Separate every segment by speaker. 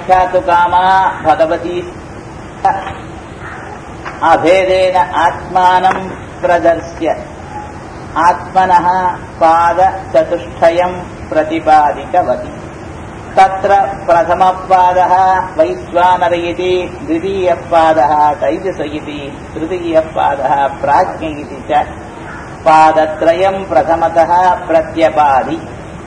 Speaker 1: आकाङ्क्षा तु कामा भगवती अभेदेन आत्मानम् प्रदर्श्य आत्मनः पादचतुष्टयम् प्रतिपादितवती तत्र प्रथमपादः वैश्वानर इति द्वितीयः पादः तैजस इति तृतीयः पादः प्राज्ञ इति च पादत्रयम् प्रथमतः प्रत्यपादि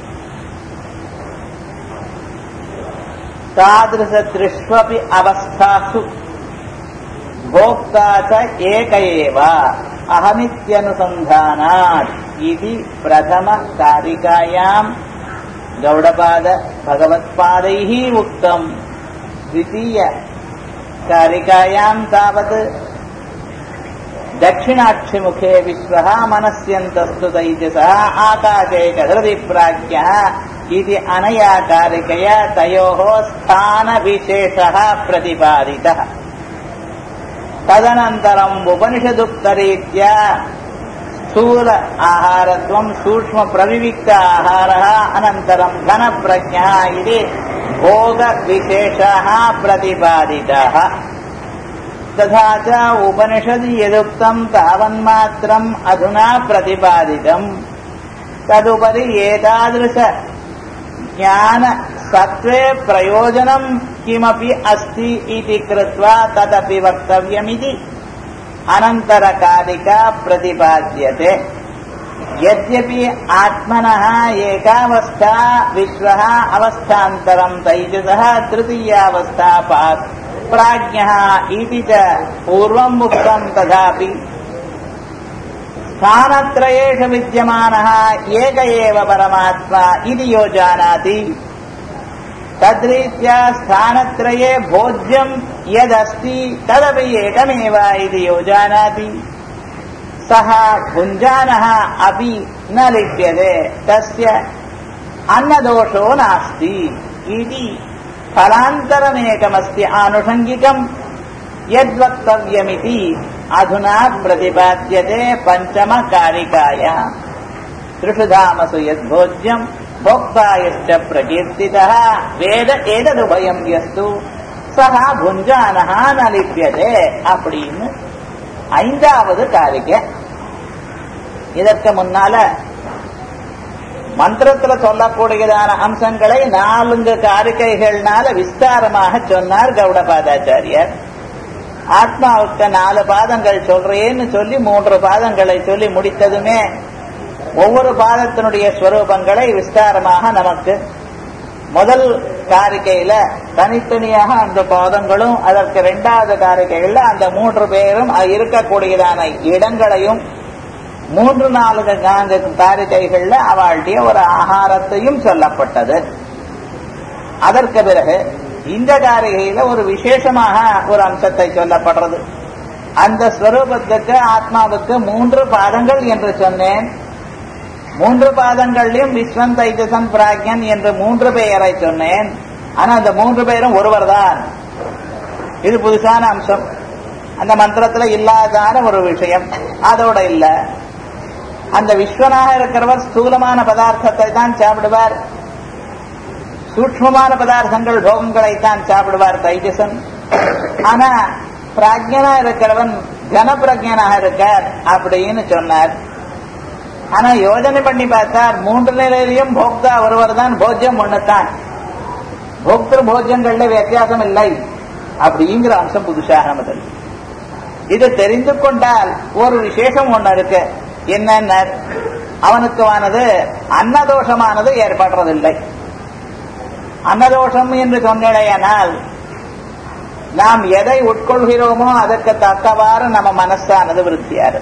Speaker 1: तादृशत्रिष्वपि अवस्थासु भोक्ता च एक एव अहमित्यनुसन्धानात् इति प्रथमकारिकायाम् गौडपाद भगवत्पादैः उक्तम् द्वितीयकारिकायाम् तावत् दक्षिणाक्षिमुखे विश्वः मनस्यन्तस्तु तैजसः आकाशे च हृदि प्राज्ञः इति अनया कारिकया तयोः स्थानविशेषः प्रतिपादितः तदनन्तरम् उपनिषदुक्तरीत्या स्थूल आहारत्वम् सूक्ष्मप्रविविक्त आहारः अनन्तरम् घनप्रज्ञः इति भोगविशेषाः प्रतिपादिताः तथा च उपनिषदि यदुक्तम् तावन्मात्रम् अधुना प्रतिपादितम् तदुपरि एतादृश ज्ञानसत्त्वे प्रयोजनम् किमपि अस्ति इति कृत्वा तदपि वक्तव्यमिति अनन्तरकालिका प्रतिपाद्यते यद्यपि आत्मनः एकावस्था विश्वः अवस्थान्तरम् तैजसः तृतीयावस्था प्राज्ञः इति च पूर्वम् उक्तम् तथापि स्थानत्रयेषु विद्यमानः एक एव परमात्मा इति यो जानाति तद्रीत्या स्थानत्रये भोज्यम् यदस्ति तदपि एकमेव इति यो जानाति सः भुञ्जानः अपि न लिप्यते तस्य अन्नदोषो नास्ति इति फलान्तरमेकमस्ति आनुषङ्गिकम् यद्वक्तव्यमिति अधुना प्रतिपाद्यते पञ्चमकारिकाया त्रिषु धामसु यद्भोज्यम् भोक्ता यश्च प्रकीर्तितः வேத ஏததுபயம் எஸ்து சஹா புஞ்சானஹா ந லிப்பியதே அப்படின்னு ஐந்தாவது காரிக்கை இதற்கு முன்னால மந்திரத்துல சொல்லக்கூடியதான அம்சங்களை நான்கு காரிக்கைகள்னால விஸ்தாரமாக சொன்னார் கௌடபாதாச்சாரியர் ஆத்மாவுக்கு நாலு பாதங்கள் சொல்றேன்னு சொல்லி மூன்று பாதங்களை சொல்லி முடித்ததுமே ஒவ்வொரு பாதத்தினுடைய ஸ்வரூபங்களை விஸ்தாரமாக நமக்கு முதல் காரிக்கையில தனித்தனியாக அந்த பாதங்களும் அதற்கு இரண்டாவது காரிக்கைகள்ல அந்த மூன்று பேரும் இருக்கக்கூடியதான இடங்களையும் மூன்று நான்கு நான்கு காரிக்கைகள்ல அவளுடைய ஒரு ஆகாரத்தையும் சொல்லப்பட்டது அதற்கு பிறகு இந்த காரிகையில ஒரு விசேஷமாக ஒரு அம்சத்தை சொல்லப்படுறது அந்த ஸ்வரூபத்துக்கு ஆத்மாவுக்கு மூன்று பாதங்கள் என்று சொன்னேன் மூன்று பாதங்கள்லயும் விஸ்வன் தைஜசன் பிராக்யன் என்று மூன்று பெயரை சொன்னேன் ஆனா அந்த மூன்று பேரும் ஒருவர் தான் இது புதுசான அம்சம் அந்த மந்திரத்துல இல்லாதான ஒரு விஷயம் அதோட இல்ல அந்த விஸ்வனாக இருக்கிறவர் ஸ்தூலமான பதார்த்தத்தை தான் சாப்பிடுவார் சூக்மமான பதார்த்தங்கள் போகங்களைத்தான் சாப்பிடுவார் தைஜசன் ஆனா பிராஜ்யனா இருக்கிறவன் கனப்பிரஜனாக இருக்கார் அப்படின்னு சொன்னார் ஆனா யோஜனை பண்ணி பார்த்தார் மூன்று நிலையிலையும் போக்தா ஒருவர் தான் போஜ்யம் ஒண்ணுத்தான் போக்திரு போஜ்யங்கள்ல வித்தியாசம் இல்லை அப்படிங்கிற அம்சம் புதுசாக நமக்கு இது தெரிந்து கொண்டால் ஒரு விசேஷம் ஒண்ணு இருக்கு என்னென்ன அவனுக்குவானது அன்னதோஷமானது ஏற்படுறதில்லை அன்னதோஷம் என்று சொன்னேனால் நாம் எதை உட்கொள்கிறோமோ அதற்கு தக்கவாறு நம்ம மனசானது விருத்தியாரு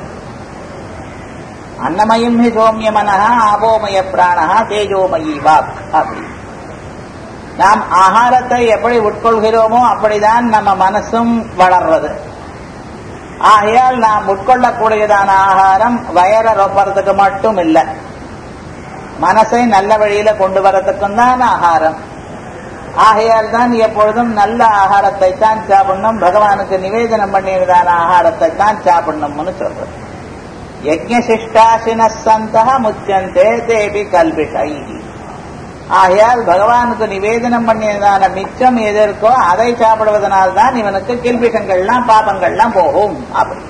Speaker 1: அன்னமயம் ஹி சோமிய மனஹா ஆபோமய பிராணஹா தேஜோமயி வாக் அப்படி நாம் ஆகாரத்தை எப்படி உட்கொள்கிறோமோ அப்படிதான் நம்ம மனசும் வளர்றது ஆகையால் நாம் உட்கொள்ளக்கூடியதான ஆகாரம் வயர ரொப்பறதுக்கு மட்டும் இல்லை மனசை நல்ல வழியில கொண்டு வரத்துக்கும் தான் ஆகாரம் ஆகையால் தான் எப்பொழுதும் நல்ல ஆகாரத்தை தான் சாப்பிடணும் பகவானுக்கு நிவேதனம் பண்ணியதான ஆகாரத்தை தான் சாப்பிடணும்னு சொல்றது யஜ்ஞசிஷ்டாசின சந்தக முச்சந்தே தேபி கல்பிஷை ஆகையால் பகவானுக்கு நிவேதனம் பண்ணியதான மிச்சம் எது இருக்கோ அதை சாப்பிடுவதனால்தான் இவனுக்கு கில்பிஷங்கள்லாம் பாபங்கள்லாம் போகும் அப்படி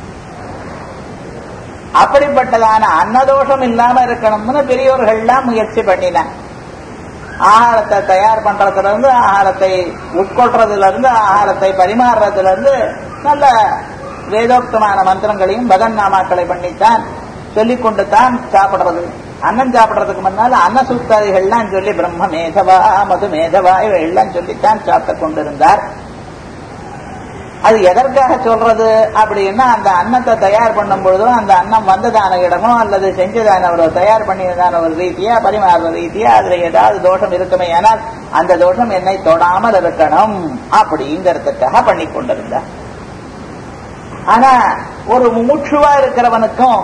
Speaker 1: அப்படிப்பட்டதான அன்னதோஷம் இல்லாம இருக்கணும்னு பெரியோர்கள்லாம் முயற்சி பண்ணின ஆகாரத்தை தயார் பண்றதுல இருந்து ஆகாரத்தை உட்கொள்றதுல இருந்து ஆகாரத்தை பரிமாறுறதுல இருந்து நல்ல வேதோக்தமான மந்திரங்களையும் பகன் நாமாக்களை பண்ணித்தான் சொல்லிக் கொண்டு தான் சாப்பிடுறது அன்னம் சாப்பிடுறதுக்கு முன்னால் அன்ன சூக்தாதிகள்லாம் சொல்லி பிரம்ம மேதவா மது மேதவா இவையெல்லாம் சொல்லித்தான் சாப்பிட்டு கொண்டிருந்தார் அது எதற்காக சொல்றது அப்படின்னா அந்த அன்னத்தை தயார் பண்ணும் பொழுதும் அந்த அன்னம் வந்ததான இடமோ அல்லது செஞ்சதான ஒரு தயார் பண்ணியதான ஒரு ரீதியா பரிமாறுற ரீதியா அதுல ஏதாவது தோஷம் இருக்குமே ஆனால் அந்த தோஷம் என்னை தொடாமல் இருக்கணும் அப்படிங்கிறதுக்காக பண்ணி கொண்டிருந்தார் ஆனா ஒரு முமுட்சுவா இருக்கிறவனுக்கும்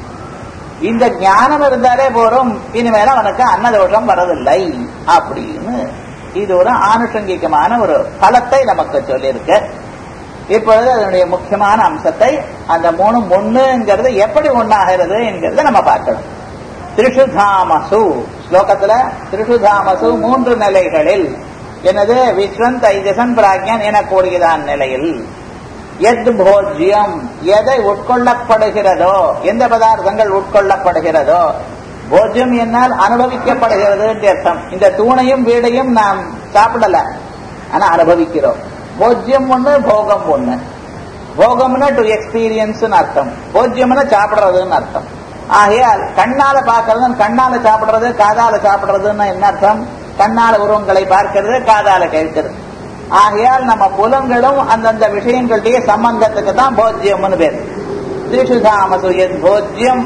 Speaker 1: இந்த ஞானம் இருந்தாலே போறோம் இனிமேல அவனுக்கு அன்னதோஷம் வரதில்லை அப்படின்னு இது ஒரு ஆனுஷங்கிகமான ஒரு பலத்தை நமக்கு சொல்லியிருக்கு இப்பொழுது அதனுடைய முக்கியமான அம்சத்தை அந்த மூணு ஒண்ணுங்கிறது எப்படி ஒண்ணாகிறது என்கிறத நம்ம பார்க்கணும் திரிஷுதாமசு ஸ்லோகத்துல திரிஷுதாமசு மூன்று நிலைகளில் எனது விஸ்வன் தைஜசன் பிராக்யன் எனக்கூடியதான் நிலையில் எத் போஜ்யம் எதை உட்கொள்ளப்படுகிறதோ எந்த பதார்த்தங்கள் உட்கொள்ளப்படுகிறதோ போஜ்யம் என்னால் அனுபவிக்கப்படுகிறது என்று அர்த்தம் இந்த தூணையும் வீடையும் நாம் சாப்பிடல ஆனா அனுபவிக்கிறோம் போஜ்யம் ஒண்ணு போகம் ஒண்ணு போகம்னா டு எக்ஸ்பீரியன்ஸ் அர்த்தம் போஜ்யம்னா சாப்பிடுறதுன்னு அர்த்தம் ஆகையால் கண்ணால பார்க்கறது கண்ணால சாப்பிடுறது காதால சாப்பிடுறதுன்னு என்ன அர்த்தம் கண்ணால உருவங்களை பார்க்கிறது காதால கேட்கிறது ஆகையால் நம்ம புலங்களும் அந்தந்த விஷயங்களுடைய சம்பந்தத்துக்கு தான் போஜ்யம்னு பேர் திரிஷுதாமசு போஜ்யம்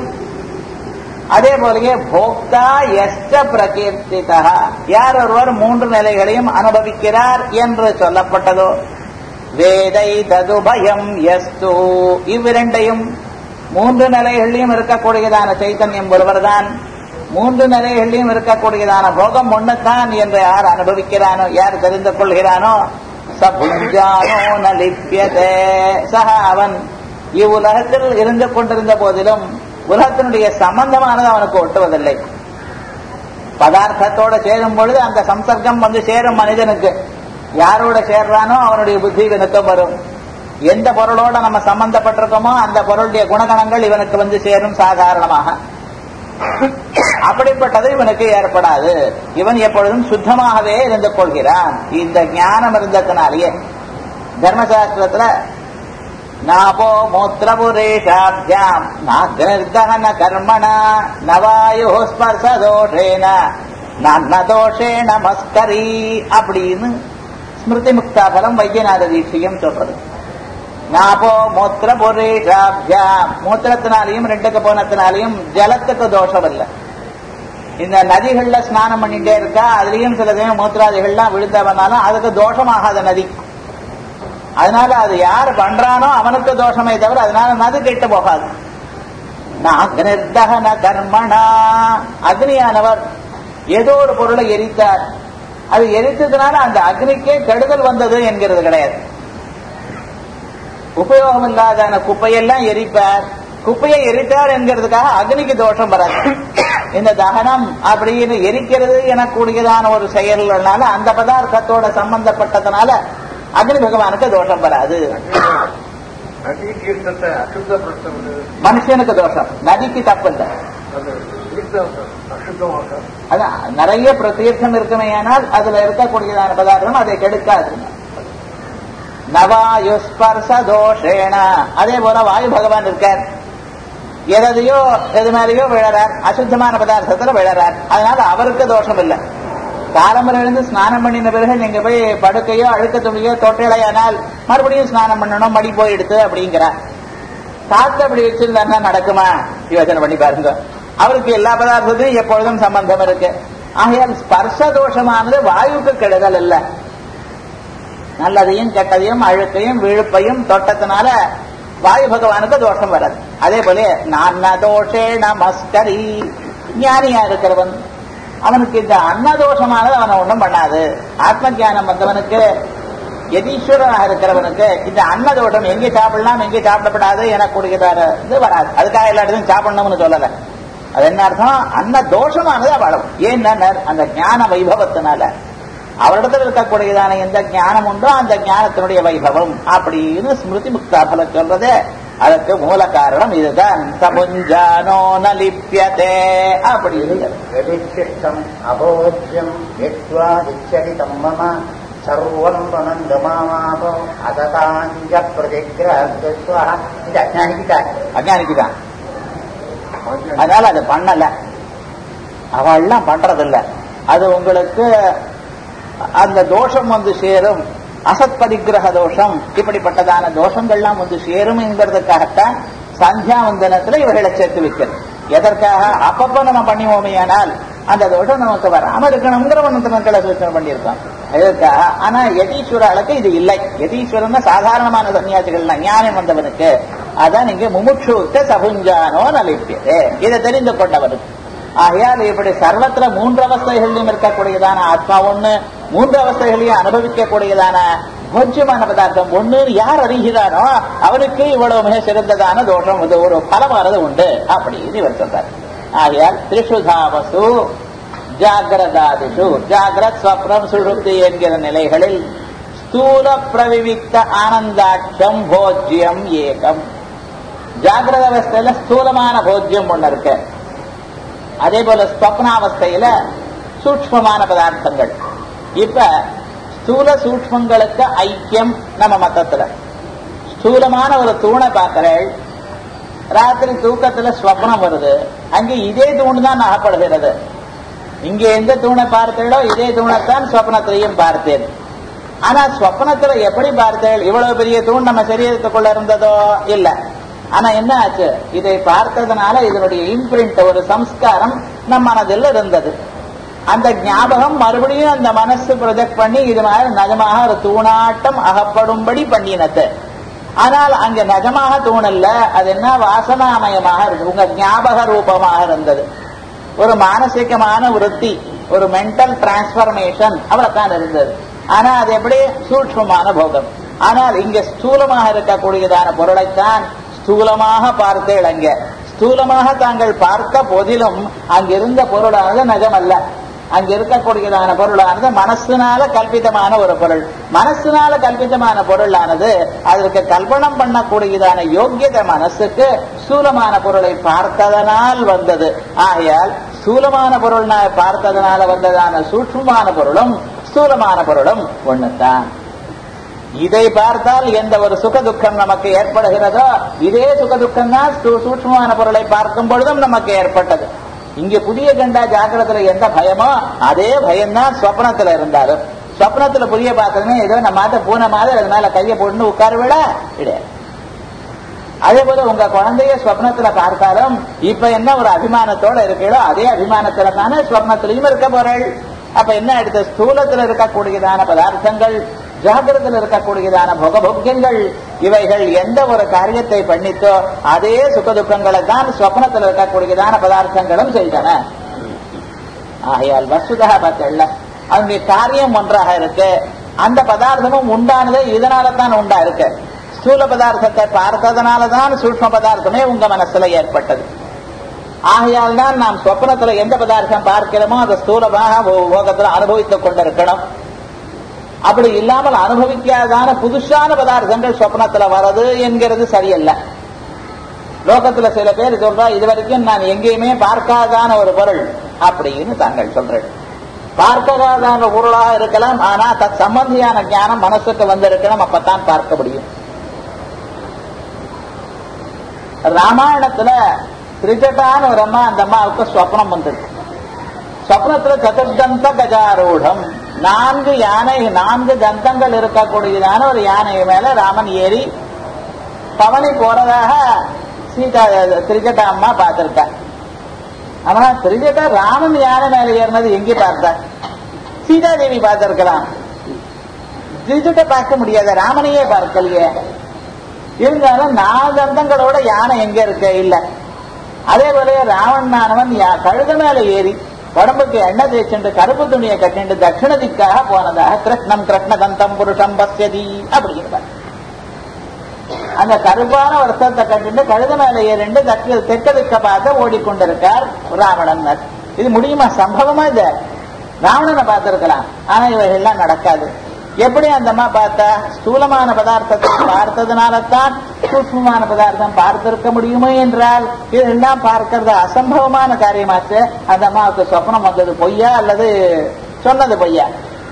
Speaker 1: அதே போலயே போக்தா எஷ்ட பிரகீர்த்திதா யார் ஒருவர் மூன்று நிலைகளையும் அனுபவிக்கிறார் என்று சொல்லப்பட்டதோ வேதை ததுபயம் எஸ்து இவ்விரண்டையும் மூன்று நிலைகளிலும் இருக்கக்கூடியதான சைத்தன்யம் ஒருவர்தான் மூன்று நிலைகளிலும் இருக்கக்கூடியதான போகம் ஒண்ணுத்தான் என்று யார் அனுபவிக்கிறானோ யார் தெரிந்து கொள்கிறானோ சபுஞ்சானோ நலிப்பியதே சக அவன் இவ்வுலகத்தில் இருந்து கொண்டிருந்த போதிலும் உலகத்தினுடைய சம்பந்தமானது அவனுக்கு ஒட்டுவதில்லை பதார்த்தத்தோட சேரும் பொழுது அந்த சம்சர்க்கம் வந்து சேரும் மனிதனுக்கு யாரோட சேர்றானோ அவனுடைய புத்தி இவனுக்கும் வரும் எந்த பொருளோட நம்ம சம்பந்தப்பட்டிருக்கோமோ அந்த பொருளுடைய குணகணங்கள் இவனுக்கு வந்து சேரும் சாதாரணமாக அப்படிப்பட்டது இவனுக்கு ஏற்படாது இவன் எப்பொழுதும் சுத்தமாகவே இருந்து கொள்கிறான் இந்த ஞானம் இருந்ததுனாலேயே தர்மசாஸ்திரத்துல நாபோ மூத்திரபுரேஷாபியாம் நாக்னிர்தகன கர்மண நவாயு ஸ்பர்சதோஷேன நன்னதோஷேன மஸ்கரி அப்படின்னு ஸ்மிருதி முக்தாபலம் வைத்தியநாத தீட்சியம் சொல்றது நாபோ மூத்திர புரேஷாபியாம் மூத்திரத்தினாலையும் ரெண்டுக்கு போனத்தினாலையும் ஜலத்துக்கு தோஷம் இல்லை இந்த நதிகள்ல ஸ்நானம் பண்ணிட்டே இருக்கா அதுலயும் சில சமயம் மூத்திராதிகள்லாம் விழுந்தவனாலும் அதுக்கு தோஷமாகாத நதி அதனால அது யார் பண்றானோ அவனுக்கு தோஷமே தவிர அதனால நது கெட்டு போகாது நாக்னிர்தகன கர்மணா அக்னியானவர் ஏதோ ஒரு பொருளை எரித்தார் அது எரித்ததுனால அந்த அக்னிக்கே கெடுதல் வந்தது என்கிறது கிடையாது உபயோகம் இல்லாத குப்பையெல்லாம் எரிப்பார் குப்பையை எரித்தார் என்கிறதுக்காக அக்னிக்கு தோஷம் வராது இந்த தகனம் அப்படின்னு எரிக்கிறது எனக்கூடியதான ஒரு செயல்னால அந்த பதார்த்தத்தோட சம்பந்தப்பட்டதுனால அக்னி பகவானுக்கு தோஷம் வராது
Speaker 2: நதி தீர்த்தத்தை அசுத்தப்படுத்துறது
Speaker 1: மனுஷனுக்கு தோஷம் நதிக்கு தப்பு இல்லை
Speaker 2: அது தீர்த்தம் அசுத்தமாக
Speaker 1: அதான் நிறைய பிரதீர்த்தம் இருக்குமே ஆனால் அதுல இருக்கக்கூடியதான பதார்த்தம் அதை கெடுக்காது நவாயு ஸ்பர்ச தோஷேன அதே போல வாயு பகவான் இருக்கார் எதையோ எது மேலேயோ விழறார் அசுத்தமான பதார்த்தத்துல விழறார் அதனால அவருக்கு தோஷம் இல்லை காலம்பரம் எழுந்து ஸ்நானம் பண்ணின பிறகு நீங்க போய் படுக்கையோ அழுக்க துணியோ தொட்டிலையானால் மறுபடியும் ஸ்நானம் பண்ணணும் மடி போயிடுத்து அப்படிங்கிறார் காத்து அப்படி வச்சிருந்தாருன்னா நடக்குமா யோசனை பண்ணி பாருங்க அவருக்கு எல்லா பதார்த்தத்தையும் எப்பொழுதும் சம்பந்தம் இருக்கு ஆகையால் ஸ்பர்ச தோஷமானது வாயுக்கு கெடுதல் இல்லை நல்லதையும் கெட்டதையும் அழுக்கையும் விழுப்பையும் தொட்டத்தினால வாயு பகவானுக்கு தோஷம் வராது அதே போல நான்ன தோஷே நமஸ்கரி ஞானியா இருக்கிறவன் அவனுக்கு இந்த அன்னதோஷமானது அவனை ஒன்றும் பண்ணாது ஆத்ம ஞானம் வந்தவனுக்கு யதீஸ்வரனாக இருக்கிறவனுக்கு இந்த அன்னதோஷம் எங்கே சாப்பிடலாம் எங்கே சாப்பிடப்படாது எனக்கூடியதான இது வராது அதுக்காக எல்லா இடத்தையும் சாப்பிடணும்னு சொல்லல அது என்ன அர்த்தம் அந்த தோஷமானது அவளும் ஏன்னா அந்த ஞான வைபவத்தினால அவரிடத்தில் இருக்கக்கூடியதான எந்த ஞானம் உண்டோ அந்த ஞானத்தினுடைய வைபவம் அப்படின்னு ஸ்மிருதி முக்தாபல சொல்றது அதற்கு மூல காரணம் இதுதான் சமுஞ்சானோ நலிப்பியதே அப்படின்னு
Speaker 3: यदिच्छिष्टम् अबोध्यम् यत्त्वा इच्छरितम् मम सर्वम् त्वनन्दमामापो अतताञ्च प्रतिग्रहस्वा இது அஜானிக்கிட்டார்
Speaker 1: அஜானிக்குதான் அதனால அது பண்ணல அவள்லாம் பண்றதில்ல அது உங்களுக்கு அந்த தோஷம் வந்து சேரும் அசத் பரிகிரக தோஷம் இப்படிப்பட்டதான தோஷங்கள்லாம் வந்து சேரும் என்கிறதுக்காகத்தான் சந்தியாவந்தனத்துல இவர்களை சேர்த்து வைக்கிறது எதற்காக அப்பப்ப நம்ம பண்ணிவோமையானால் அந்த தோஷம் நமக்கு வராம இருக்கணுங்கிற மந்திரங்களை சூச்சனை பண்ணியிருக்கோம் எதற்காக ஆனா யதீஸ்வரர்களுக்கு இது இல்லை யதீஸ்வரன் சாதாரணமான சன்னியாசிகள் ஞானம் வந்தவனுக்கு அதான் இங்க முமுட்சுத்த சகுஞ்சானோ நலிப்பியது இதை தெரிந்து கொண்டவனுக்கு ஆகையால் இப்படி சர்வத்திர மூன்று அவஸ்தைகளிலும் இருக்கக்கூடியதான ஆத்மா ஒண்ணு மூன்று அவஸ்தைகளையும் அனுபவிக்கக்கூடியதான போஜ்யமான பதார்த்தம் ஒண்ணு யார் அறிகிறாரோ அவருக்கு இவ்வளவு மிக சிறந்ததான தோஷம் இது ஒரு பலமானது உண்டு அப்படின்னு இவர் சொல்றார் ஆகையால் திரிஷுதாவசு ஜாகிரதாதிஷு ஜாகிரத் ஸ்வப்னம் சுழுப்தி என்கிற நிலைகளில் ஸ்தூல பிரவிவிக்த ஆனந்தாட்சம் போஜ்யம் ஏகம் ஜாகிரத அவஸ்தையில ஸ்தூலமான போஜ்யம் ஒண்ணு இருக்கு அதே போல ஸ்வப்னாவஸ்தையில சூக்மமான பதார்த்தங்கள் இப்ப ஸ்தூல சூக்மங்களுக்கு ஐக்கியம் நம்ம மத்தத்துல ஸ்தூலமான ஒரு தூணை பார்க்கிறேள் ராத்திரி தூக்கத்துல ஸ்வப்னம் வருது அங்க இதே தூண் தான் அகப்படுகிறது இங்க எந்த தூணை பார்த்தீங்களோ இதே தூணைத்தான் ஸ்வப்னத்திலையும் பார்த்தேன் ஆனா ஸ்வப்னத்துல எப்படி பார்த்தேள் இவ்வளவு பெரிய தூண் நம்ம சரீரத்துக்குள்ள இருந்ததோ இல்ல ஆனா என்ன ஆச்சு இதை பார்த்ததுனால இதனுடைய இம்பிரிண்ட் ஒரு சம்ஸ்காரம் நம் மனதில் இருந்தது அந்த ஞாபகம் மறுபடியும் அந்த மனசு ப்ரொஜெக்ட் பண்ணி இது மாதிரி நிஜமாக ஒரு தூணாட்டம் அகப்படும்படி பண்ணினது ஆனால் அங்க நிஜமாக தூணல்ல அது என்ன வாசனாமயமாக இருக்கு உங்க ஞாபக ரூபமாக இருந்தது ஒரு மானசிகமான விருத்தி ஒரு மென்டல் டிரான்ஸ்பர்மேஷன் அவ்வளவுதான் இருந்தது ஆனா அது எப்படி சூட்சமான போகம் ஆனால் இங்க ஸ்தூலமாக இருக்கக்கூடியதான பொருளைத்தான் ஸ்தூலமாக பார்த்தேள் அங்க ஸ்தூலமாக தாங்கள் பார்க்க போதிலும் அங்கிருந்த பொருளானது நிஜமல்ல அங்க இருக்கக்கூடியதான பொருளானது மனசுனால கல்பிதமான ஒரு பொருள் மனசுனால கல்பிதமான பொருளானது அதற்கு கல்பனம் பண்ணக்கூடியதான யோக்கியத மனசுக்கு ஸ்தூலமான பொருளை பார்த்ததனால் வந்தது ஆகையால் ஸ்தூலமான பொருள் பார்த்ததனால வந்ததான சூட்சமான பொருளும் ஸ்தூலமான பொருளும் ஒண்ணுதான் இதை பார்த்தால் எந்த ஒரு சுக துக்கம் நமக்கு ஏற்படுகிறதோ இதே சுக துக்கம் தான் சூட்சமான பொருளை பார்க்கும் பொழுதும் நமக்கு ஏற்பட்டது இங்க புதிய கண்டா ஜாக்கிரத்துல எந்த பயமோ அதே பயம்தான் ஸ்வப்னத்துல இருந்தாலும் ஸ்வப்னத்துல புதிய பார்த்ததுமே ஏதோ நம்ம மாத்த பூனை மாதிரி அது மேல கையை போட்டு உட்கார விட கிடையாது அதே போல உங்க குழந்தைய ஸ்வப்னத்துல பார்த்தாலும் இப்ப என்ன ஒரு அபிமானத்தோட இருக்கீங்களோ அதே அபிமானத்துல தானே ஸ்வப்னத்திலையும் இருக்க போறாள் அப்ப என்ன எடுத்து ஸ்தூலத்துல இருக்கக்கூடியதான பதார்த்தங்கள் ஜாகிரத்தில் இருக்கக்கூடியதான போகபோக்கியங்கள் இவைகள் எந்த ஒரு காரியத்தை பண்ணித்தோ அதே சுக துக்கங்களை தான் ஸ்வப்னத்தில் இருக்கக்கூடியதான பதார்த்தங்களும் செய்தன ஆகையால் வசுதா பார்த்தல அதனுடைய காரியம் ஒன்றாக இருக்கு அந்த பதார்த்தமும் உண்டானது இதனால தான் உண்டா இருக்கு ஸ்தூல பதார்த்தத்தை பார்த்ததுனால தான் சூக்ம பதார்த்தமே உங்க மனசுல ஏற்பட்டது ஆகையால் தான் நாம் சொப்னத்துல எந்த பதார்த்தம் பார்க்கிறோமோ அதை ஸ்தூலமாக போகத்துல அனுபவித்துக் கொண்டிருக்கணும் அப்படி இல்லாமல் அனுபவிக்காதான புதுசான பதார்த்தங்கள் சொப்னத்துல வர்றது என்கிறது சரியல்ல லோகத்துல சில பேர் சொல்றா இது வரைக்கும் நான் எங்கேயுமே பார்க்காதான ஒரு பொருள் அப்படின்னு தாங்கள் சொல்றேன் பார்க்காதான பொருளாக இருக்கலாம் ஆனா தத் சம்பந்தியான ஞானம் மனசுக்கு வந்திருக்கணும் அப்பதான் பார்க்க முடியும் ராமாயணத்துல திரிஜட்டான்னு ஒரு அம்மா அந்த அம்மாவுக்கு ஸ்வப்னம் வந்திருக்கு ஸ்வப்னத்துல சதுர்தந்த கஜாரூடம் நான்கு யானை நான்கு தந்தங்கள் இருக்கக்கூடியதான ஒரு யானை மேல ராமன் ஏறி பவனி போறதாக சீதா திரிஜட்டா அம்மா பார்த்திருக்க ஆனா திரிஜட்டா ராமன் யானை மேல ஏறினது எங்கே பார்த்தார் சீதாதேவி பார்த்திருக்கலாம் திரிஜட்ட பார்க்க முடியாத ராமனையே பார்க்கலையே இருந்தாலும் நாலு தந்தங்களோட யானை எங்க இருக்க இல்ல அதே போல ராவணானவன் கழுத மேல ஏறி உடம்புக்கு எண்ணெய் தேய்ச்சுண்டு கருப்பு துணியை கட்டிண்டு தட்சிண திக்காக போனதாக கிருஷ்ணம் கிருஷ்ண தந்தம் புருஷம் பசியதி அப்படிங்கிறார் அந்த கருப்பான வருஷத்தை கட்டிட்டு கழுத மேல ஏறிண்டு தெற்கு தெற்கு திக்க பார்த்து ஓடிக்கொண்டிருக்கார் ராவணன் இது முடியுமா சம்பவமா இது ராவணனை பார்த்திருக்கலாம் ஆனா இவைகள்லாம் நடக்காது எப்படி அந்த அம்மா பார்த்தா ஸ்தூலமான பதார்த்தத்தை பார்த்ததுனால தான் சூக்மமான பதார்த்தம் பார்த்திருக்க முடியுமோ என்றால் இதெல்லாம் பார்க்கறது அசம்பவமான காரியமாச்சு அந்த அம்மாவுக்கு சொப்னம் வந்தது பொய்யா அல்லது சொன்னது பொய்யா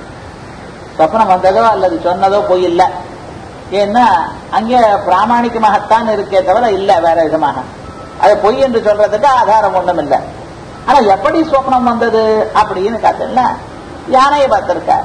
Speaker 1: சொப்னம் வந்ததோ அல்லது சொன்னதோ பொய் இல்ல ஏன்னா அங்கே பிராமணிகமாகத்தான் இருக்கே தவிர இல்ல வேற விதமாக அது பொய் என்று சொல்றதுக்கு ஆதாரம் ஒண்ணும் இல்லை ஆனா எப்படி சொப்னம் வந்தது அப்படின்னு காத்தல யானையை பார்த்திருக்க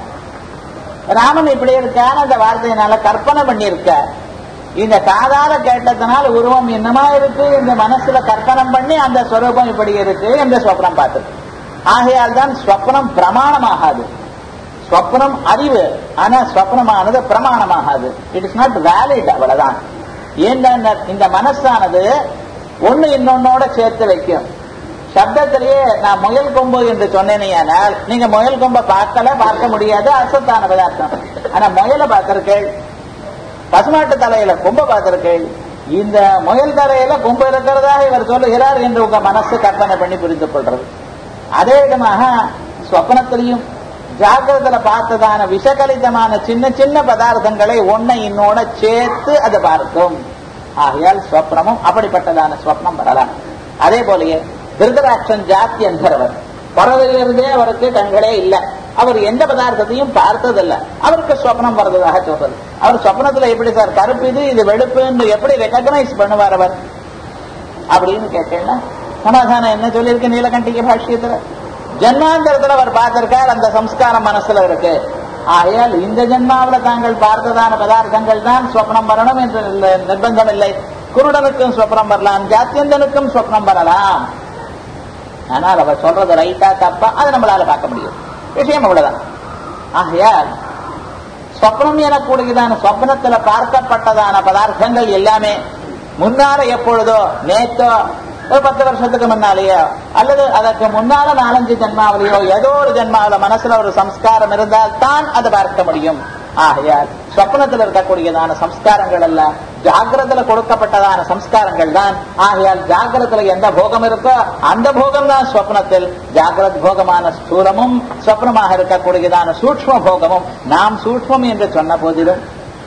Speaker 1: ராமன் இப்படி இருக்கான்னு அந்த வார்த்தையினால கற்பனை பண்ணியிருக்க இந்த காதால கேட்டதுனால உருவம் என்னமா இருக்கு இந்த மனசுல கற்பனை பண்ணி அந்த ஸ்வரூபம் இப்படி இருக்கு இந்த சொப்னம் பார்த்தது ஆகையால் தான் ஸ்வப்னம் பிரமாணமாகாது ஸ்வப்னம் அறிவு ஆனா ஸ்வப்னமானது பிரமாணமாகாது இட் இஸ் நாட் வேலிட் அவ்வளவுதான் ஏன்னா இந்த மனசானது ஒண்ணு இன்னொன்னோட சேர்த்து வைக்கும் சப்தத்திலேயே நான் முயல் கொம்பு என்று சொன்னேனேயானால் நீங்க முயல் கொம்பை பார்க்கல பார்க்க முடியாது அசத்தான பதார்த்தம் ஆனா முயலை பார்த்திருக்கேள் பசுமாட்டு தலையில கொம்பை பார்த்திருக்கேள் இந்த முயல் தலையில கொம்பு இருக்கிறதாக இவர் சொல்லுகிறார் என்று உங்க மனசு கற்பனை பண்ணி புரிந்து கொள்றது அதே விதமாக ஸ்வப்னத்திலையும் ஜாகிரதத்துல பார்த்ததான விஷகலிதமான சின்ன சின்ன பதார்த்தங்களை ஒன்னை இன்னோட சேர்த்து அதை பார்க்கும் ஆகையால் ஸ்வப்னமும் அப்படிப்பட்டதான ஸ்வப்னம் வரலாம் அதே போலயே திருதராட்சன் ஜாத்தி என்கிறவர் பிறவிலிருந்தே அவருக்கு கண்களே இல்லை அவர் எந்த பதார்த்தத்தையும் பார்த்ததில்ல அவருக்கு சொப்னம் வர்றதாக சொல்றது அவர் சொப்னத்துல எப்படி சார் கருப்பு இது இது வெளுப்புன்னு எப்படி ரெக்கக்னைஸ் பண்ணுவார் அவர் அப்படின்னு கேட்டேன்னா சமாதானம் என்ன சொல்லியிருக்கு நீலகண்டிக பாஷ்யத்துல ஜன்மாந்தரத்துல அவர் பார்த்திருக்கார் அந்த சம்ஸ்காரம் மனசுல இருக்கு ஆகையால் இந்த ஜென்மாவில் தாங்கள் பார்த்ததான பதார்த்தங்கள் தான் சொப்னம் வரணும் என்று நிர்பந்தம் இல்லை குருடனுக்கும் சொப்னம் வரலாம் ஜாத்தியந்தனுக்கும் சொப்னம் வரலாம் ஆனால் அவர் சொல்றது ரைட்டா தப்பா அதை நம்மளால பார்க்க முடியும் விஷயம் அவ்வளவுதான் ஆகையால் சொப்னம் எனக்கூடியதான சொப்னத்துல பார்க்கப்பட்டதான பதார்த்தங்கள் எல்லாமே முன்னால எப்பொழுதோ நேத்தோ ஒரு பத்து வருஷத்துக்கு முன்னாலேயோ அல்லது அதற்கு முன்னால நாலஞ்சு ஜென்மாவிலேயோ ஏதோ ஒரு ஜென்மாவில மனசுல ஒரு சம்ஸ்காரம் இருந்தால் தான் அதை பார்க்க முடியும் ஆகையால் சொப்னத்தில் இருக்கக்கூடியதான சம்ஸ்காரங்கள் அல்ல ஜாகிரத்துல கொடுக்கப்பட்டதான சம்ஸ்காரங்கள் தான் ஆகையால் ஜாகிரத்துல எந்த போகம் இருக்கோ அந்த போகம் தான் ஸ்வப்னத்தில் ஜாகிரத் போகமான ஸ்தூலமும் ஸ்வப்னமாக இருக்கக்கூடியதான சூக்ம போகமும் நாம் சூக்மம் என்று சொன்ன போதிலும்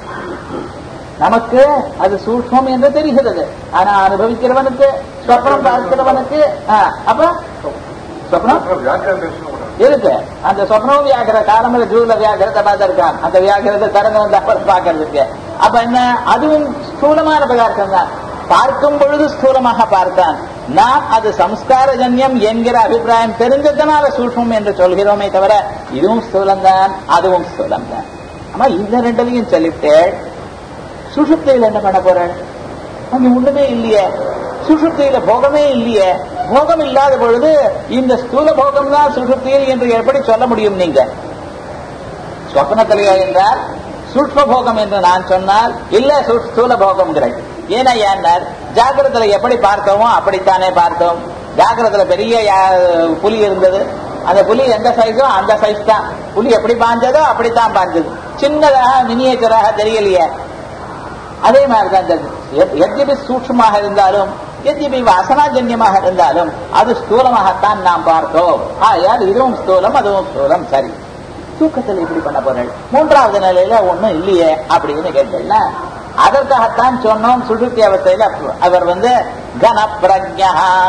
Speaker 1: நமக்கு அது சூக்மம் என்று தெரிகிறது ஆனா அனுபவிக்கிறவனுக்கு சொப்னம் பார்க்கிறவனுக்கு அப்ப சொப்னம் இருக்கு அந்த சொப்னம் வியாகிர காலமில் ஜூல வியாகிரத்தை பார்த்திருக்கான் அந்த வியாகிரத்தை திறந்து வந்து அப்புறம் பார்க்கறதுக்கு அப்ப என்ன அதுவும் ஸ்தூலமான பதார்த்தம் தான் பார்க்கும் பொழுது ஸ்தூலமாக பார்த்தான் நாம் அது சம்ஸ்காரஜன்யம் என்கிற அபிப்பிராயம் தெரிஞ்சதுனால சூக்மம் என்று சொல்கிறோமே தவிர இதுவும் ஸ்தூலம்தான் அதுவும் ஸ்தூலம்தான் ஆமா இந்த ரெண்டுலையும் சொல்லிவிட்டு சுஷுப்தியில் என்ன பண்ண போறேன் அங்க ஒண்ணுமே இல்லையே சுஷுப்தியில போகமே இல்லையே போகம் இல்லாத பொழுது இந்த ஸ்தூல போகம் தான் சுஷுப்தியில் என்று எப்படி சொல்ல முடியும் நீங்க சொப்னத்திலேயோ என்றால் சூக்ம போகம் என்று நான் சொன்னால் இல்ல ஸ்தூல போகம்ங்கிறேன் ஏன்னா ஏன்னார் ஜாகிரத்துல எப்படி பார்த்தோமோ அப்படித்தானே பார்த்தோம் ஜாகிரத்துல பெரிய புலி இருந்தது அந்த புலி எந்த சைஸோ அந்த சைஸ் தான் புலி எப்படி பாஞ்சதோ அப்படித்தான் பாஞ்சது சின்னதாக மினியேச்சராக தெரியலையே அதே மாதிரிதான் எத்யபி சூட்சமாக இருந்தாலும் எத்யபி வாசனாஜன்யமாக இருந்தாலும் அது ஸ்தூலமாகத்தான் நாம் பார்த்தோம் ஆயால் இதுவும் ஸ்தூலம் அதுவும் ஸ்தூலம் சரி தூக்கத்தில் இப்படி பண்ண போறேன் மூன்றாவது நிலையில ஒண்ணும் இல்லையே அப்படின்னு கேட்டேன்னா அதற்காகத்தான் சொன்னோம் சுழுத்தி அவஸ்தையில அவர் வந்து கன பிரஜா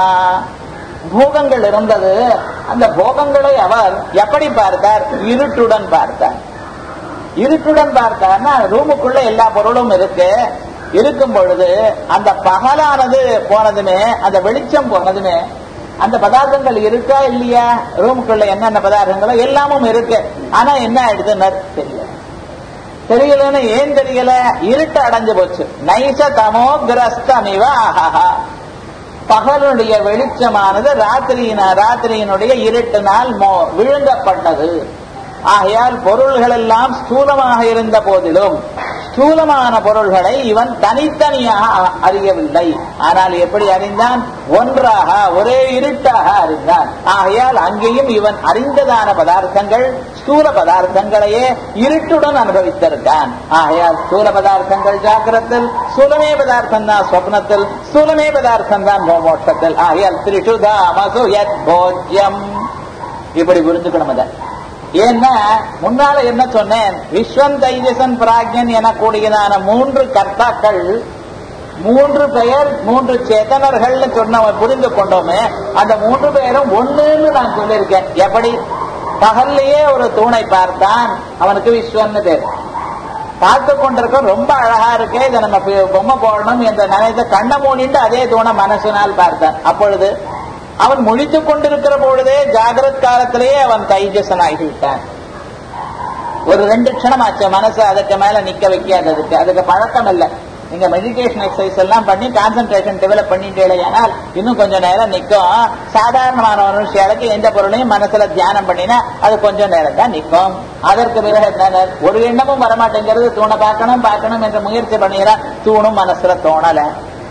Speaker 1: போகங்கள் இருந்தது அந்த போகங்களை அவர் எப்படி பார்த்தார் இருட்டுடன் பார்த்தார் இருட்டுடன் பார்த்தார்னா ரூமுக்குள்ள எல்லா பொருளும் இருக்கு இருக்கும் பொழுது அந்த பகலானது போனதுமே அந்த வெளிச்சம் போனதுமே அந்த பதார்த்தங்கள் இருக்கா இல்லையா ரூமுக்குள்ள என்னென்ன பதார்த்தங்களோ எல்லாமும் இருக்கு ஆனா என்ன ஆயிடுதுன்னு தெரியல தெரியலன்னு ஏன் தெரியல இருட்டு அடைஞ்சு போச்சு நைச தமோ கிரஸ்தமிவ ஆஹா பகலுடைய வெளிச்சமானது ராத்திரியின ராத்திரியினுடைய இருட்டினால் விழுங்கப்பட்டது ஆகையால் பொருள்கள் எல்லாம் ஸ்தூலமாக இருந்த போதிலும் ஸ்தூலமான பொருள்களை இவன் தனித்தனியாக அறியவில்லை ஆனால் எப்படி அறிந்தான் ஒன்றாக ஒரே இருட்டாக அறிந்தான் ஆகையால் அங்கேயும் இவன் அறிந்ததான பதார்த்தங்கள் ஸ்தூல பதார்த்தங்களையே இருட்டுடன் அனுபவித்திருக்கான் ஆகையால் ஸ்தூல பதார்த்தங்கள் ஜாக்கிரத்தில் ஸ்தூலமே பதார்த்தம் தான் ஸ்வப்னத்தில் ஸ்தூலமே பதார்த்தம் தான் மோட்சத்தில் ஆகையால் திரிஷுதாமசு யத் போஜ்யம் இப்படி புரிஞ்சுக்கணும் அதை ஏன்னா முன்னால என்ன சொன்னேன் விஸ்வன் தைஜசன் பிராக்யன் எனக்கூடியதான மூன்று கர்த்தாக்கள் மூன்று பெயர் மூன்று சேதனர்கள் சொன்ன புரிந்து கொண்டோமே அந்த மூன்று பேரும் ஒண்ணுன்னு நான் சொல்லியிருக்கேன் எப்படி பகல்லையே ஒரு தூணை பார்த்தான் அவனுக்கு விஸ்வன்னு பேர் பார்த்து கொண்டிருக்க ரொம்ப அழகா இருக்கே இதை நம்ம பி- பொம்மை போடணும் என்ற நினைத்த கண்ணை மூடிட்டு அதே தூணை மனசினால் பார்த்தான் அப்பொழுது அவன் முழித்துக் கொண்டிருக்கிற பொழுதே ஜாகிரத் காலத்திலேயே அவன் தைஜசன் ஆகிவிட்டான் ஒரு ரெண்டு க்ஷணம் ஆச்சு மனசு அதுக்கு மேல நிக்க வைக்காததுக்கு அதுக்கு பழக்கம் இல்லை நீங்க மெடிடேஷன் எக்ஸசைஸ் எல்லாம் பண்ணி கான்சென்ட்ரேஷன் டெவலப் பண்ணிட்டேனால் இன்னும் கொஞ்சம் நேரம் நிக்கும் சாதாரணமான மனுஷியாளுக்கு எந்த பொருளையும் மனசுல தியானம் பண்ணினா அது கொஞ்சம் நேரம் தான் நிக்கும் அதற்கு பிறகு என்ன ஒரு எண்ணமும் வரமாட்டேங்கிறது தூணை பார்க்கணும் பார்க்கணும் என்ற முயற்சி பண்ணிடுறான் தூணும் மனசுல தோணல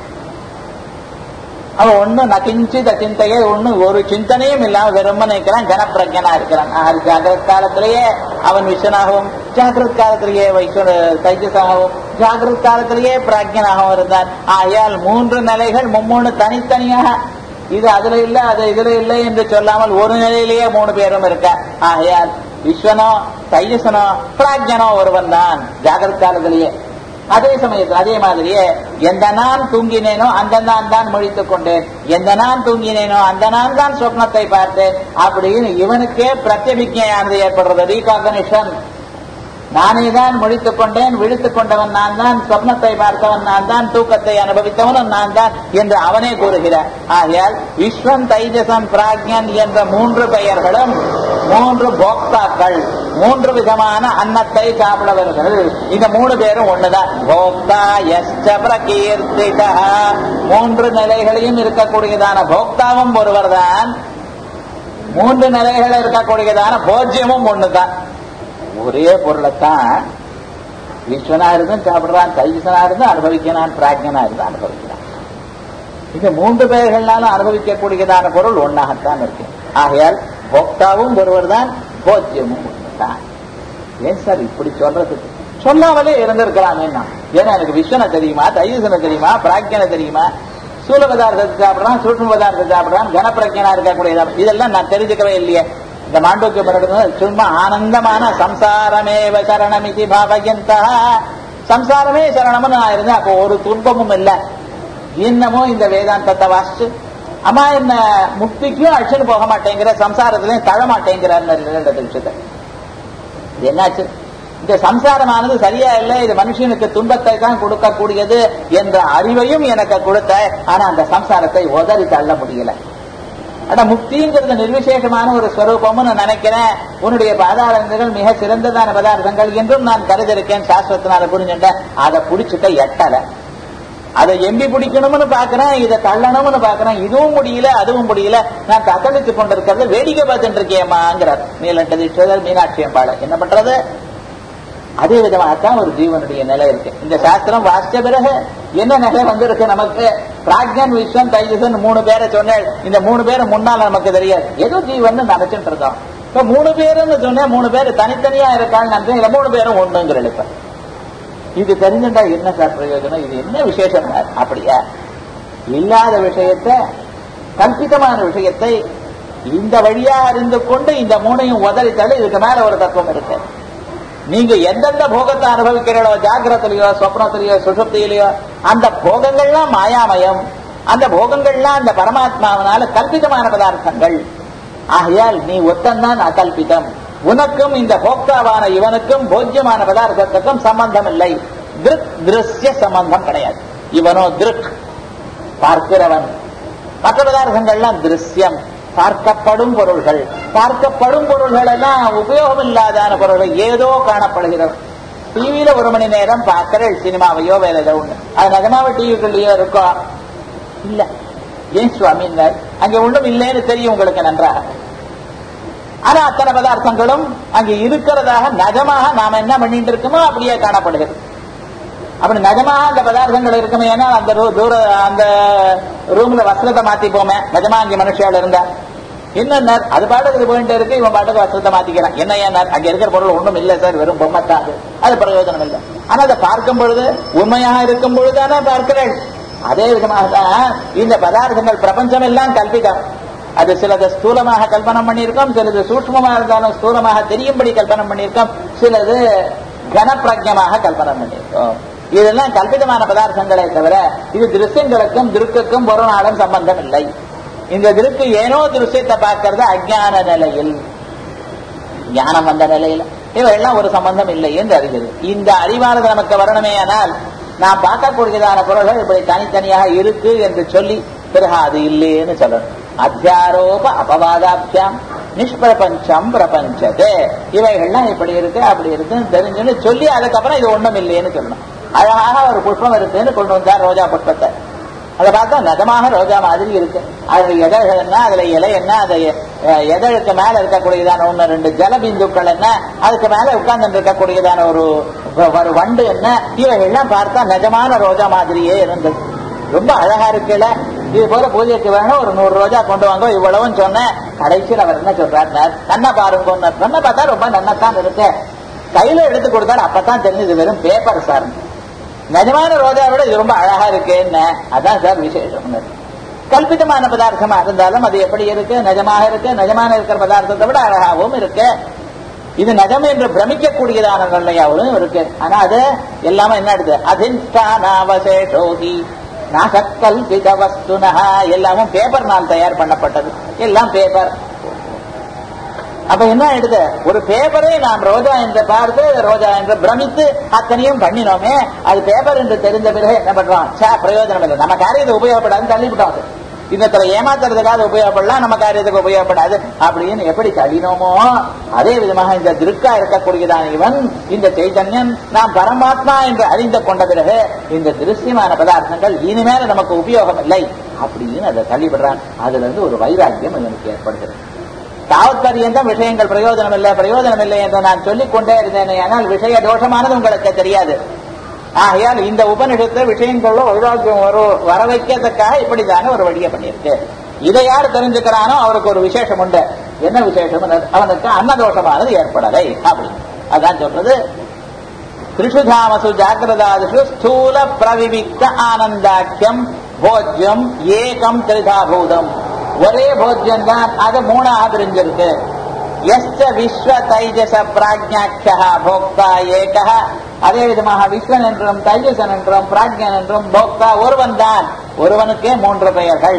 Speaker 1: அவன் ஒண்ணு நகிஞ்சித சிந்தையே ஒண்ணு ஒரு சிந்தனையும் இல்லாம வெறும நிற்கிறான் கனப்பிரஜனா இருக்கிறான் ஆறு ஜாகிரத் காலத்திலேயே அவன் விஸ்வனாகவும் ஜாகிரத் காலத்திலேயே வைஸ்வ தைஜசாகவும் ஜாகிரத் காலத்திலேயே பிராஜ்யனாகவும் இருந்தான் ஆகையால் மூன்று நிலைகள் மும்மூணு தனித்தனியாக இது அதுல இல்ல அது இதுல இல்லை என்று சொல்லாமல் ஒரு நிலையிலேயே மூணு பேரும் இருக்க ஆகையால் விஸ்வனோ தைஜசனோ பிராஜ்யனோ ஒருவன் தான் ஜாகிரத் காலத்திலேயே அதே சமயத்தில் அதே மாதிரியே எந்த நான் தூங்கினேனோ அந்த நான் தான் முழித்துக் கொண்டேன் எந்த நான் தூங்கினேனோ அந்த நான் தான் சொப்னத்தை பார்த்தேன் அப்படின்னு இவனுக்கே பிரத்யபிக்கையானது ஏற்படுறது ரீகாகனிஷன் நானே தான் முழித்துக் கொண்டேன் விழித்துக் கொண்டவன் நான் தான் சொப்னத்தை பார்த்தவன் நான் தான் தூக்கத்தை அனுபவித்தவனும் நான் தான் என்று அவனே கூறுகிறார் ஆகையால் விஸ்வன் தைஜசன் பிராக்யன் என்ற மூன்று பெயர்களும் மூன்று போக்தாக்கள் மூன்று விதமான அன்னத்தை சாப்பிடவர்கள் இந்த மூணு பேரும் ஒண்ணுதான் போக்தா எஸ்ட பிரகீர்த்திதா மூன்று நிலைகளையும் இருக்கக்கூடியதான போக்தாவும் ஒருவர்தான் மூன்று நிலைகள் இருக்கக்கூடியதான போஜ்யமும் ஒண்ணுதான் ஒரே பொருளைத்தான் விஸ்வனா இருந்தும் சாப்பிடுறான் தைஜசனா இருந்தும் அனுபவிக்கிறான் பிராஜ்யனா இருந்தும் அனுபவிக்கிறான் இந்த மூன்று பெயர்களாலும் அனுபவிக்கக்கூடியதான பொருள் ஒன்னாகத்தான் இருக்கு ஆகையால் போக்தாவும் ஒருவர் தான் போஜ்யமும் ஒன்றுதான் ஏன் சார் இப்படி சொல்றதுக்கு சொல்லாமலே இருந்திருக்கலாமே நான் ஏன்னா எனக்கு விஸ்வனை தெரியுமா தைஜசனை தெரியுமா பிராக்யனை தெரியுமா சூல பதார்த்தத்தை சாப்பிடுறான் சூட்சம பதார்த்தத்தை சாப்பிடுறான் கனப்பிரஜனா இருக்கக்கூடியதா இதெல்லாம் நான் தெரிஞ்சுக்கவே இல்லையே இந்த மாண்டூக்கிய படம் சும்மா ஆனந்தமான சம்சாரமேவ சரணமிதி பாவயந்தா சம்சாரமே சரணம்னு நான் இருந்தேன் அப்போ ஒரு துன்பமும் இல்லை இன்னமும் இந்த வேதாந்தத்தை வாசிச்சு அம்மா என்ன முக்திக்கும் அழிச்சுன்னு போக மாட்டேங்கிற சம்சாரத்திலையும் தழ மாட்டேங்கிறார் விஷயத்தை இது என்னாச்சு இந்த சம்சாரமானது சரியா இல்லை இது மனுஷனுக்கு துன்பத்தை தான் கொடுக்கக்கூடியது என்ற அறிவையும் எனக்கு கொடுத்த ஆனா அந்த சம்சாரத்தை உதறி தள்ள முடியல ஆனா முக்திங்கிறது நிர்விசேஷமான ஒரு ஸ்வரூபம்னு நான் நினைக்கிறேன் உன்னுடைய பதார்த்தங்கள் மிக சிறந்ததான பதார்த்தங்கள் என்றும் நான் கருதிருக்கேன் சாஸ்திரத்தினால புரிஞ்சுட்டேன் அதை புடிச்சுக்க எட்டல அதை எம்பி பிடிக்கணும்னு பாக்குறேன் இதை தள்ளணும்னு பாக்குறேன் இதுவும் முடியல அதுவும் முடியல நான் தத்தளித்து கொண்டிருக்கிறது வேடிக்கை பார்த்துட்டு இருக்கேம்மாங்கிறார் நீலண்டதீஸ்வரர் மீனாட்சி அம்பாளை என்ன பண்றது அதே விதமாகத்தான் ஒரு ஜீவனுடைய நிலை இருக்கு இந்த சாஸ்திரம் வாசிச்ச பிறகு என்ன நிலை வந்திருக்கு நமக்கு பிராக்யன் விஸ்வன் தைஜசன் மூணு பேரை சொன்னேன் இந்த மூணு பேரும் முன்னால் நமக்கு தெரியாது ஏதோ ஜீவன் நினைச்சிட்டு இருக்கோம் இப்ப மூணு பேருன்னு சொன்னேன் மூணு பேர் தனித்தனியா இருக்கான்னு நினைச்சேன் இல்ல மூணு பேரும் ஒண்ணுங்கிற இப்ப இது தெரிஞ்சுட்டா என்ன சார் பிரயோஜனம் இது என்ன விசேஷம் அப்படியா இல்லாத விஷயத்தை கல்பிதமான விஷயத்தை இந்த வழியா அறிந்து கொண்டு இந்த மூணையும் உதறித்தள்ளி இதுக்கு மேல ஒரு தத்துவம் இருக்கு நீங்க எந்தெந்த போகத்தை அனுபவிக்கிறீங்களோ ஜாகிரத்திலேயோ சொப்னத்திலேயோ சுஷுப்தியிலையோ அந்த போகங்கள்லாம் மாயாமயம் அந்த போகங்கள்லாம் அந்த பரமாத்மாவனால கல்பிதமான பதார்த்தங்கள் ஆகையால் நீ ஒத்தந்தான் அகல்பிதம் உனக்கும் இந்த போக்தாவான இவனுக்கும் போஜ்யமான பதார்த்தத்துக்கும் சம்பந்தம் இல்லை திருக் திருஷ்ய சம்பந்தம் கிடையாது இவனோ திருக் பார்க்கிறவன் மற்ற பதார்த்தங்கள்லாம் திருஷ்யம் பார்க்கப்படும் பொருள்கள் பார்க்கப்படும் பொருள்கள் எல்லாம் உபயோகம் இல்லாதான பொருள்கள் ஏதோ காணப்படுகிறது டிவியில ஒரு மணி நேரம் பார்க்கிற சினிமாவையோ வேற ஏதோ ஒண்ணு அது நிஜமாவே டிவிக்குள்ளேயோ இருக்கோ இல்ல ஏன் சுவாமி அங்க ஒண்ணும் இல்லைன்னு தெரியும் உங்களுக்கு நன்றாக ஆனா அத்தனை பதார்த்தங்களும் அங்க இருக்கிறதாக நிஜமாக நாம என்ன பண்ணிட்டு இருக்கோமோ அப்படியே காணப்படுகிறது அப்படி நிஜமா அந்த பதார்த்தங்கள் இருக்குமே ஏன்னா அந்த ரூ- தூர அந்த ரூம்ல வஸ்திரத்தை மாத்திப்போமே நிஜமா அங்கே மனுஷியால் இருந்தா என்ன அது பாட்டுக்கு இது போயிட்டு இருக்கு இவன் பாட்டுக்கு வஸ்திரத்தை மாத்திக்கிறான் என்ன ஏன் அங்க இருக்கிற பொருள் ஒண்ணும் இல்ல சார் வெறும் பொம்மைத்தான் அது அது பிரயோஜனம் இல்லை ஆனா அதை பார்க்கும் பொழுது உண்மையாக இருக்கும் பொழுதுதானே பார்க்கிறேன் அதே விதமாக தான் இந்த பதார்த்தங்கள் பிரபஞ்சம் எல்லாம் கல்பிதம் அது சிலது ஸ்தூலமாக கல்பனம் பண்ணியிருக்கோம் சிலது சூக்ஷ்மமாக இருந்தாலும் ஸ்தூலமாக தெரியும்படி கல்பனம் பண்ணியிருக்கோம் சிலது கனப்பிரஜமாக கல்பனம் பண்ணியிருக்கோம் இதெல்லாம் கல்பிதமான பதார்த்தங்களே தவிர இது திருஷ்யங்களுக்கும் திருக்குக்கும் ஒரு நாளும் சம்பந்தம் இல்லை இந்த திருக்கு ஏனோ திருஷ்யத்தை பார்க்கறது அஜான நிலையில் ஞானம் வந்த நிலையில இவையெல்லாம் ஒரு சம்பந்தம் இல்லை என்று அறிகிறது இந்த அறிவானது நமக்கு வரணுமே ஆனால் நாம் பார்க்கக்கூடியதான பொருள்கள் இப்படி தனித்தனியாக இருக்கு என்று சொல்லி பிறகு அது இல்லைன்னு சொல்லணும் அத்தியாரோப அபவாதாபியாம் நிஷ்பிரபஞ்சம் பிரபஞ்சதே இவைகள்லாம் இப்படி இருக்கு அப்படி இருக்குன்னு தெரிஞ்சுன்னு சொல்லி அதுக்கப்புறம் இது ஒண்ணும் இல்லைன்னு சொல்லணும் அழகாக ஒரு புஷ்பம் இருக்குன்னு கொண்டு வந்தார் ரோஜா புஷ்பத்தை அதை பார்த்தா நிஜமாக ரோஜா மாதிரி இருக்கு அதுல எதழ்கள் என்ன அதுல இலை என்ன அது அஹ், எதழுக்கு மேல இருக்கக்கூடியதான ஒண்ணு ரெண்டு ஜலபிந்துக்கள் என்ன அதுக்கு மேல உட்கார்ந்து இருக்கக்கூடியதான ஒரு ஒரு வண்டு என்ன இவைகள்லாம் பார்த்தா நிஜமான ரோஜா மாதிரியே இருந்தது ரொம்ப அழகா இருக்குல்ல இது போல பூஜைக்கு வேணும் ஒரு நூறு ரோஜா கொண்டு வாங்க இவ்வளவுன்னு சொன்னேன் கடைசியில் அவர் என்ன சொல்றாரு கண்ணை பாருங்க கண்ணை பார்த்தா ரொம்ப நன்னத்தான் இருக்கு கையில எடுத்து கொடுத்தாரு அப்பதான் தெரிஞ்சது வெறும் பேப்பர் சார் நிஜமான ரோஜா விட இது ரொம்ப அழகா இருக்குன்னு அதான் சார் விசேஷம் கல்பிதமான பதார்த்தமா இருந்தாலும் அது எப்படி இருக்கு நிஜமாக இருக்கு நிஜமான இருக்கிற பதார்த்தத்தை விட அழகாகவும் இருக்கு இது நிஜம் என்று பிரமிக்கக்கூடியதான நிலையாவும் இருக்கு ஆனா அது எல்லாமே என்ன எடுத்து அதிஷ்டானாவசேஷோகி நாசக்கல்பித வஸ்துனஹா எல்லாமும் பேப்பர்னால் தயார் பண்ணப்பட்டது எல்லாம் பேப்பர் அப்ப என்ன ஆயிடுது ஒரு பேப்பரை நாம் ரோஜா என்று பார்த்து ரோஜா என்று பிரமித்து அத்தனையும் பண்ணினோமே அது பேப்பர் என்று தெரிந்த பிறகு என்ன பண்றோம் சே பிரயோஜனம் இல்லை நம்ம காரியத்தை உபயோகப்படாதுன்னு தள்ளிவிட்டோம் அது இன்னத்துல ஏமாத்துறதுக்காக உபயோகப்படலாம் நம்ம காரியத்துக்கு உபயோகப்படாது அப்படின்னு எப்படி தள்ளினோமோ அதே விதமாக இந்த திருக்கா இருக்கக்கூடியதான இவன் இந்த சைதன்யம் நாம் பரமாத்மா என்று அறிந்து கொண்ட பிறகு இந்த திருஷ்யமான பதார்த்தங்கள் இனிமேல நமக்கு உபயோகம் இல்லை அப்படின்னு அதை தள்ளிவிடுறான் அதுல இருந்து ஒரு வைராக்கியம் இவனுக்கு ஏற்படுகிறது தாவத்பரியந்தம் விஷயங்கள் பிரயோஜனம் இல்லை பிரயோஜனம் இல்லை என்று நான் சொல்லிக் கொண்டே இருந்தேனே ஆனால் விஷய தோஷமானது உங்களுக்கு தெரியாது ஆகையால் இந்த உபனிஷத்து விஷயங்கள்ல வைராக்கியம் ஒரு வர வைக்கிறதுக்காக இப்படிதானே ஒரு வழியை பண்ணியிருக்கு இதை யார் தெரிஞ்சுக்கிறானோ அவருக்கு ஒரு விசேஷம் உண்டு என்ன விசேஷம் அவனுக்கு அன்னதோஷமானது ஏற்படலை அப்படி அதான் சொல்றது திரிஷுதாமசு ஜாகிரதாதிஷு ஸ்தூல பிரவிவிக்த ஆனந்தாக்கியம் போஜ்யம் ஏகம் திரிதாபூதம் ஒரே போஜ்யம் தான் அது மூணாக பிரிஞ்சிருக்கு எஸ்ட விஸ்வ தைஜச பிராஜ்யாட்சா போக்தா ஏகா அதே விதமாக விஸ்வன் என்றும் தைஜசன் என்றும் பிராஜ்யன் என்றும் போக்தா ஒருவன் தான் ஒருவனுக்கே மூன்று பெயர்கள்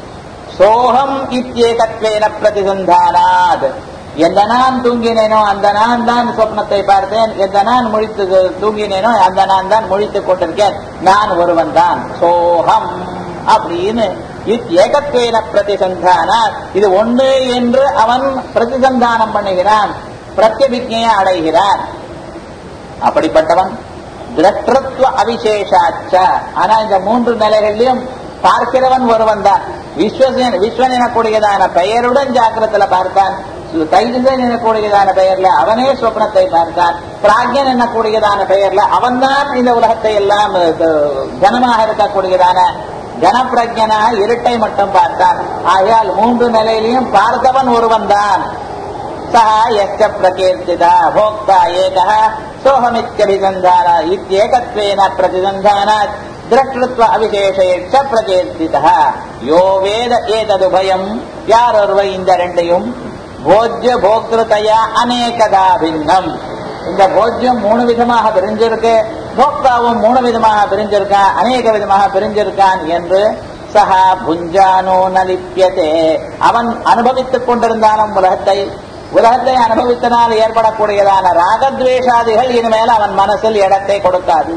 Speaker 1: சோகம் இத்தியேகத்வேன பிரதிசந்தானாத் எந்த நான் தூங்கினேனோ அந்த நான் தான் சொப்னத்தை பார்த்தேன் எந்த நான் முழித்து தூங்கினேனோ அந்த நான் தான் முழித்துக் கொண்டிருக்கேன் நான் ஒருவன் தான் சோகம் அப்படின்னு ஏகத்வேன பிரதிசந்தான இது ஒன்று என்று அவன் பிரதிசந்தானம் பண்ணுகிறான் பிரத்யபிஜையை அடைகிறான் அப்படிப்பட்டவன் திரஷ்டத்துவ அவிசேஷாச்ச ஆனா இந்த மூன்று நிலைகளிலும் பார்க்கிறவன் ஒருவன் தான் விஸ்வசன் விஸ்வன் எனக்கூடியதான பெயருடன் ஜாக்கிரத்துல பார்த்தான் தைஜசன் எனக்கூடியதான பெயர்ல அவனே சொப்னத்தை பார்த்தான் பிராக்யன் என்னக்கூடியதான பெயர்ல அவன்தான் இந்த உலகத்தை எல்லாம் கனமாக இருக்கக்கூடியதான கனப்பிரஜனாக இருட்டை மட்டும் பார்த்தான் ஆகையால் மூன்று நிலையிலையும் பார்த்தவன் ஒருவன் தான் சஹ எஸ்ட பிரகீர்த்திதா போக்தா ஏகः சோகமித்யபிசந்தான இத்யேகத்வேன பிரதிசந்தானாத் திரஷ்டத்வ அவிசேஷேட்ச பிரகீர்த்திதா யோ வேத ஏததுபயம் யாரொருவர் இந்த ரெண்டையும் போஜ்ய போக்திருத்தையா அநேகதா பின்னம் இந்த போஜ்யம் மூணு விதமாக பிரிஞ்சிருக்கு போக்தாவும் மூணு விதமாக பிரிஞ்சிருக்கான் அநேக விதமாக பிரிஞ்சிருக்கான் என்று சஹா புஞ்சானோ நலிப்பியதே அவன் அனுபவித்துக் கொண்டிருந்தாலும் உலகத்தை உலகத்தை அனுபவித்தனால் ஏற்படக்கூடியதான ராகத்வேஷாதிகள் இனிமேல் அவன் மனசில் இடத்தை கொடுக்காது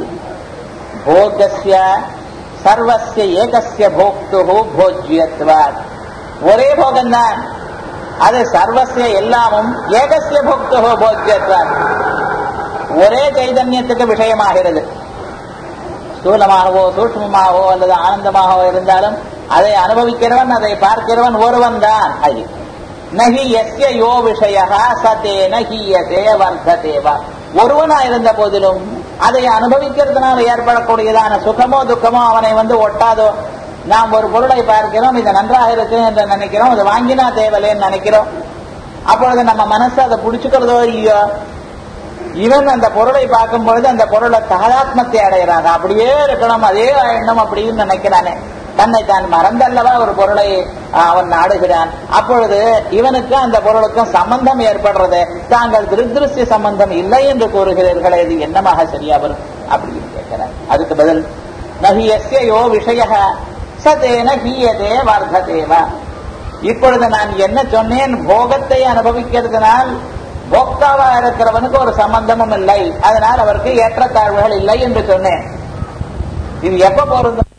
Speaker 1: போகஸ்ய சர்வசிய ஏகசிய போக்து போஜ்யத்வாத் ஒரே போகம்தான் அது சர்வசிய எல்லாமும் ஏகசிய போக்து போஜ்யத்வாத் ஒரே சைதன்யத்துக்கு விஷயமாகிறது ஸ்தூலமாகவோ சூட்சமாகவோ அல்லது ஆனந்தமாகவோ இருந்தாலும் அதை அனுபவிக்கிறவன் அதை பார்க்கிறவன் ஒருவன் தான் அது நகி எஸ்ய யோ விஷய சத்தேன ஹீயதே வர்த்ததேவா ஒருவனா இருந்த போதிலும் அதை அனுபவிக்கிறதுனால ஏற்படக்கூடியதான சுகமோ துக்கமோ அவனை வந்து ஒட்டாதோ நாம் ஒரு பொருளை பார்க்கிறோம் இது நன்றாக இருக்கு என்று நினைக்கிறோம் அது வாங்கினா தேவையில்லைன்னு நினைக்கிறோம் அப்பொழுது நம்ம மனசு அதை பிடிச்சுக்கிறதோ இல்லையோ இவன் அந்த பொருளை பார்க்கும் பொழுது அந்த பொருளை தாதாத்மத்தை அடைகிறாங்க அப்படியே இருக்கணும் அதே ஆயிடணும் அப்படின்னு நினைக்கிறானே தன்னை தான் மறந்தல்லவா ஒரு பொருளை ஆஹ், அவன் நாடுகிறான் அப்பொழுது இவனுக்கு அந்த பொருளுக்கும் சம்பந்தம் ஏற்படுறது தாங்கள் திருதிருஷ்ய சம்பந்தம் இல்லை என்று கூறுகிறீர்களே இது என்னமாக சரியா வரும் அப்படின்னு கேட்கிறார் அதுக்கு பதில் நகி எஸ்ய யோ விஷய சதேன ஹீயதே வர்த்ததேவா இப்பொழுது நான் என்ன சொன்னேன் போகத்தை அனுபவிக்கிறதுனால் போக்தாவா இருக்கிறவனுக்கு ஒரு சம்பந்தமும் இல்லை அதனால் அவருக்கு ஏற்றத்தாழ்வுகள் இல்லை என்று சொன்னேன் இது எப்ப பொருந்தும்